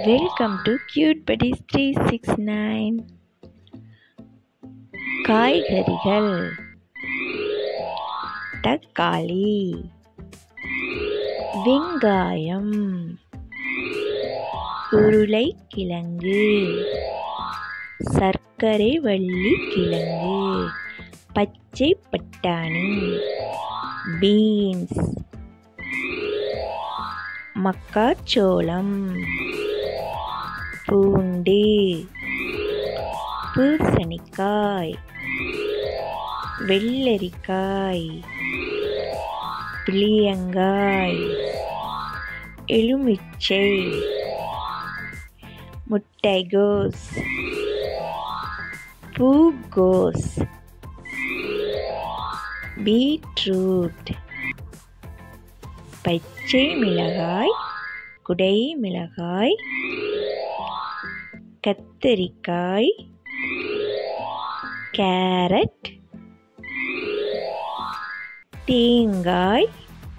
Welcome to cute buddies three six nine காய்கறிகள் தக்காளி வெங்காயம் உருளைக்கிழங்கு சர்க்கரை வள்ளி கிழங்கு பச்சை பட்டாணி பீன்ஸ் மக்காச்சோளம் பூண்டு பூசணிக்காய் வெள்ளரிக்காய் புளியங்காய் எலுமிச்சை முட்டைகோஸ் பூகோஸ் பீட்ரூட் பச்சை மிளகாய் குடை மிளகாய் கத்தரிக்காய் கேரட் தேங்காய்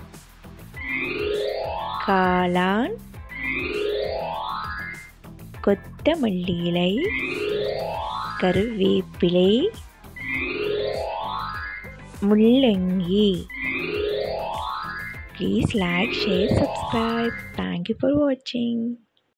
காளான் கொத்தமல்லி இலை கருவேப்பிலை முள்ளங்கி Please like, share, subscribe. Thank you for watching.